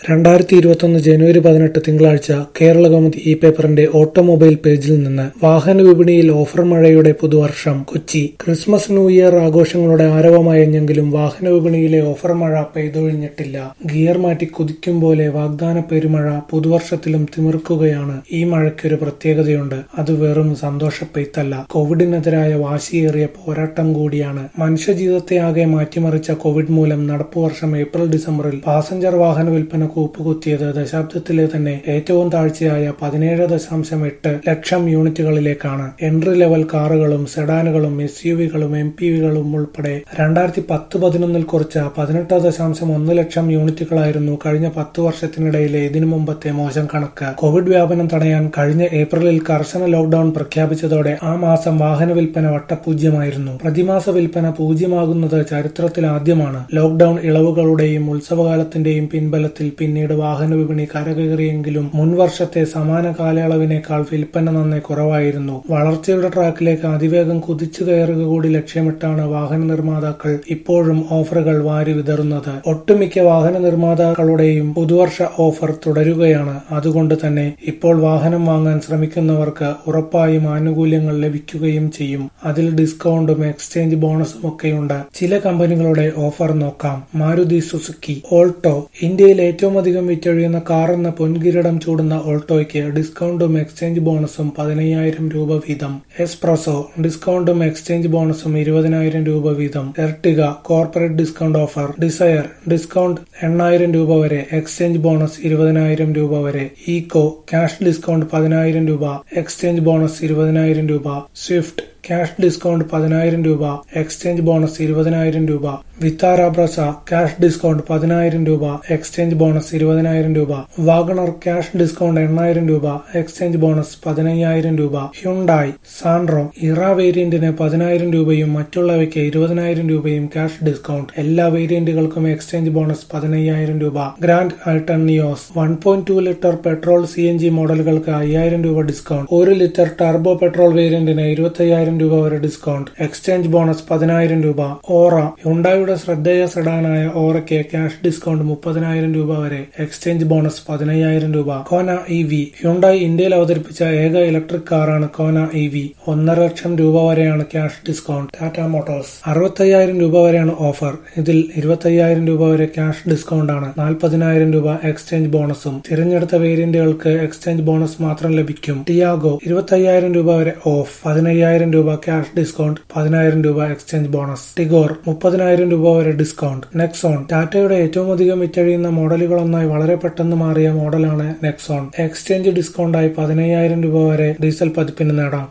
രണ്ടായിരത്തി ഇരുപത്തൊന്ന് ജനുവരി പതിനെട്ട് തിങ്കളാഴ്ച കേരളകൗമുദി ഇ പേപ്പറിന്റെ ഓട്ടോമൊബൈൽ പേജിൽ നിന്ന് വാഹന വിപണിയിൽ ഓഫർ മഴയുടെ പുതുവർഷം കൊച്ചി ക്രിസ്മസ് ന്യൂ ഇയർ ആഘോഷങ്ങളുടെ ആരവമായെങ്കിലും വാഹന വിപണിയിലെ ഓഫർ മഴ പെയ്തൊഴിഞ്ഞിട്ടില്ല ഗിയർ മാറ്റി കുതിക്കും പോലെ വാഗ്ദാന പെരുമഴ പുതുവർഷത്തിലും തിമിർക്കുകയാണ് ഈ മഴയ്ക്കൊരു പ്രത്യേകതയുണ്ട് അത് വെറും സന്തോഷപ്പെയ്ത്തല്ല കോവിഡിനെതിരായ വാശിയേറിയ പോരാട്ടം കൂടിയാണ് മനുഷ്യജീവിതത്തെ ആകെ മാറ്റിമറിച്ച കോവിഡ് മൂലം നടപ്പുവർഷം ഏപ്രിൽ ഡിസംബറിൽ പാസഞ്ചർ വാഹന വിൽപ്പന കൂപ്പുകുത്തിയത് ദശാബ്ദത്തിലെ തന്നെ ഏറ്റവും താഴ്ചയായ പതിനേഴ് ദശാംശം എട്ട് ലക്ഷം യൂണിറ്റുകളിലേക്കാണ് എൻട്രി ലെവൽ കാറുകളും സെഡാനുകളും എസ് യു വികളും എം പി വികളും ഉൾപ്പെടെ രണ്ടായിരത്തി പത്ത് പതിനൊന്നിൽ കുറിച്ച പതിനെട്ട് ദശാംശം ഒന്ന് ലക്ഷം യൂണിറ്റുകളായിരുന്നു കഴിഞ്ഞ പത്ത് വർഷത്തിനിടയിലെ ഇതിനു മുമ്പത്തെ മോശം കണക്ക് കോവിഡ് വ്യാപനം തടയാൻ കഴിഞ്ഞ ഏപ്രിലിൽ കർശന ലോക്ഡൌൺ പ്രഖ്യാപിച്ചതോടെ ആ മാസം വാഹന വിൽപ്പന വട്ടപൂജ്യമായിരുന്നു പ്രതിമാസ വിൽപ്പന പൂജ്യമാകുന്നത് ചരിത്രത്തിൽ ആദ്യമാണ് ലോക്ഡൌൺ ഇളവുകളുടെയും ഉത്സവകാലത്തിന്റെയും പിൻബലത്തിൽ പിന്നീട് വാഹന വിപണി കരകയറിയെങ്കിലും മുൻവർഷത്തെ സമാന കാലയളവിനേക്കാൾ വിൽപ്പന നന്നെ കുറവായിരുന്നു വളർച്ചയുടെ ട്രാക്കിലേക്ക് അതിവേഗം കുതിച്ചു കയറുക കൂടി ലക്ഷ്യമിട്ടാണ് വാഹന നിർമ്മാതാക്കൾ ഇപ്പോഴും ഓഫറുകൾ വാരി വിതറുന്നത് ഒട്ടുമിക്ക വാഹന നിർമ്മാതാക്കളുടെയും പുതുവർഷ ഓഫർ തുടരുകയാണ് അതുകൊണ്ട് തന്നെ ഇപ്പോൾ വാഹനം വാങ്ങാൻ ശ്രമിക്കുന്നവർക്ക് ഉറപ്പായും ആനുകൂല്യങ്ങൾ ലഭിക്കുകയും ചെയ്യും അതിൽ ഡിസ്കൗണ്ടും എക്സ്ചേഞ്ച് ബോണസും ഒക്കെയുണ്ട് ചില കമ്പനികളുടെ ഓഫർ നോക്കാം മാരുതി സുസുക്കി ഓൾട്ടോ ഇന്ത്യയിൽ ഏറ്റവും അധികം വിറ്റഴിയുന്ന കാർ എന്ന പൊൻകിരീടം ചൂടുന്ന ഓൾട്ടോയ്ക്ക് ഡിസ്കൗണ്ടും എക്സ്ചേഞ്ച് ബോണസും പതിനയ്യായിരം രൂപ വീതം എസ്പ്രസോ ഡിസ്കൗണ്ടും എക്സ്ചേഞ്ച് ബോണസും ഇരുപതിനായിരം രൂപ വീതം Ertiga corporate discount offer Dzire discount എണ്ണായിരം രൂപ വരെ എക്സ്ചേഞ്ച് ബോണസ് ഇരുപതിനായിരം രൂപ വരെ ഈക്കോ ക്യാഷ് ഡിസ്കൗണ്ട് പതിനായിരം രൂപ എക്സ്ചേഞ്ച് ബോണസ് ഇരുപതിനായിരം രൂപ സ്വിഫ്റ്റ് ക്യാഷ് ഡിസ്കൗണ്ട് പതിനായിരം രൂപ എക്സ്ചേഞ്ച് ബോണസ് ഇരുപതിനായിരം രൂപ വിത്താര ബ്രസ ക്യാഷ് ഡിസ്കൗണ്ട് പതിനായിരം രൂപ എക്സ്ചേഞ്ച് ബോണസ് ഇരുപതിനായിരം രൂപ വാഗണർ ക്യാഷ് ഡിസ്കൗണ്ട് എണ്ണായിരം രൂപ എക്സ്ചേഞ്ച് ബോണസ് പതിനയ്യായിരം രൂപ ഹ്യുണ്ടായി സാൻഡ്രോ ഇറ വേരിയന്റിന് പതിനായിരം രൂപയും മറ്റുള്ളവയ്ക്ക് ഇരുപതിനായിരം രൂപയും ക്യാഷ് ഡിസ്കൗണ്ട് എല്ലാ വേരിയന്റുകൾക്കും എക്സ്ചേഞ്ച് ബോണസ് പതിനയ്യായിരം രൂപ Grand i ten Nios one point two litre petrol C N G മോഡലുകൾക്ക് അയ്യായിരം രൂപ ഡിസ്കൗണ്ട് ഒരു ലിറ്റർ ടർബോ പെട്രോൾ വേരിയന്റിന് ഇരുപത്തയ്യായിരം രൂപ വരെ ഡിസ്കൗണ്ട് എക്സ്ചേഞ്ച് ബോണസ് പതിനായിരം രൂപ ഓറ ഹുണ്ടായുടെ ശ്രദ്ധേയ സെഡാനായ ഓറയ്ക്ക് ക്യാഷ് ഡിസ്കൗണ്ട് മുപ്പതിനായിരം രൂപ വരെ എക്സ്ചേഞ്ച് ബോണസ് പതിനയ്യായിരം രൂപ കോന ഇ വി ഹ്യുണ്ടായി ഇന്ത്യയിൽ അവതരിപ്പിച്ച ഏക ഇലക്ട്രിക് കാറാണ് കോന ഇ വി ഒന്നര ലക്ഷം രൂപ വരെയാണ് ക്യാഷ് ഡിസ്കൗണ്ട് ടാറ്റ മോട്ടോഴ്സ് അറുപത്തയ്യായിരം രൂപ വരെയാണ് ഓഫർ ഇതിൽ ഇരുപത്തയ്യായിരം രൂപ വരെ ക്യാഷ് ഡിസ്കൗണ്ട് ആണ് നാൽപ്പതിനായിരം രൂപ എക്സ്ചേഞ്ച് ബോണസും തിരഞ്ഞെടുത്ത വേരിയന്റുകൾക്ക് എക്സ്ചേഞ്ച് ബോണസ് മാത്രം ലഭിക്കും ടിയാഗോ ഇരുപത്തയ്യായിരം രൂപ വരെ ഓഫ് പതിനയ്യായിരം രൂപ ക്യാഷ് ഡിസ്കൗണ്ട് പതിനായിരം രൂപ എക്സ്ചേഞ്ച് ബോണസ് ടിഗോർ മുപ്പതിനായിരം രൂപ വരെ ഡിസ്കൗണ്ട് നെക്സോൺ ടാറ്റയുടെ ഏറ്റവും അധികം വിറ്റഴിയുന്ന മോഡലുകളൊന്നായി വളരെ പെട്ടെന്ന് മാറിയ മോഡലാണ് നെക്സോൺ എക്സ്ചേഞ്ച് ഡിസ്കൗണ്ടായി പതിനയ്യായിരം രൂപ വരെ ഡീസൽ പതിപ്പിന് നേടാം